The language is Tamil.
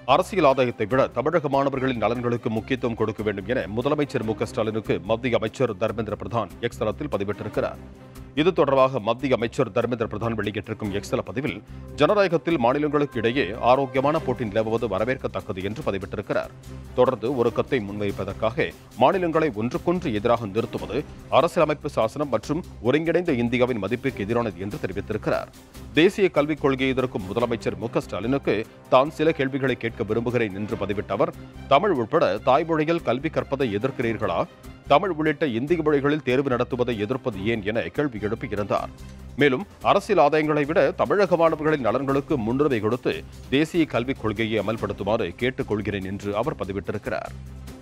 அரசியல் ஆதாயத்தை விட தமிழக மாணவர்களின் நலன்களுக்கு முக்கியத்துவம் கொடுக்க வேண்டும் என முதலமைச்சர் மு க ஸ்டாலினுக்கு மத்திய அமைச்சர் தர்மேந்திர பிரதான் எக்ஸ் தளத்தில் பதிவிட்டிருக்கிறார் இது தொடர்பாக மத்திய அமைச்சர் தர்மேந்திர பிரதான் வெளியிட்டிருக்கும் எக்ஸல பதிவில் ஜனநாயகத்தில் மாநிலங்களுக்கு இடையே ஆரோக்கியமான போட்டி நிலவுவது வரவேற்கத்தக்கது என்று பதிவிட்டிருக்கிறார் தொடர்ந்து ஒரு கத்தை முன்வைப்பதற்காக மாநிலங்களை ஒன்றுக்கொன்று எதிராக நிறுத்துவது அரசியலமைப்பு சாசனம் மற்றும் ஒருங்கிணைந்த இந்தியாவின் மதிப்புக்கு எதிரானது என்று தெரிவித்திருக்கிறார் தேசிய கல்விக் கொள்கையை எதிர்க்கும் முதலமைச்சர் மு க ஸ்டாலினுக்கு தான் சில கேள்விகளை கேட்க விரும்புகிறேன் என்று பதிவிட்ட அவர் தமிழ் உட்பட தாய்மொழியில் கல்வி கற்பதை எதிர்க்கிறீர்களா தமிழ் உள்ளிட்ட இந்திய மொழிகளில் தேர்வு நடத்துவதை எதிர்ப்பது ஏன் என கேள்வி எழுப்பியிருந்தார் மேலும் அரசியல் ஆதாயங்களை விட தமிழக மாணவர்களின் நலன்களுக்கு முன்னுரிமை கொடுத்து தேசிய கல்விக் கொள்கையை அமல்படுத்துமாறு கேட்டுக் கொள்கிறேன் என்று அவர் பதிவிட்டிருக்கிறார்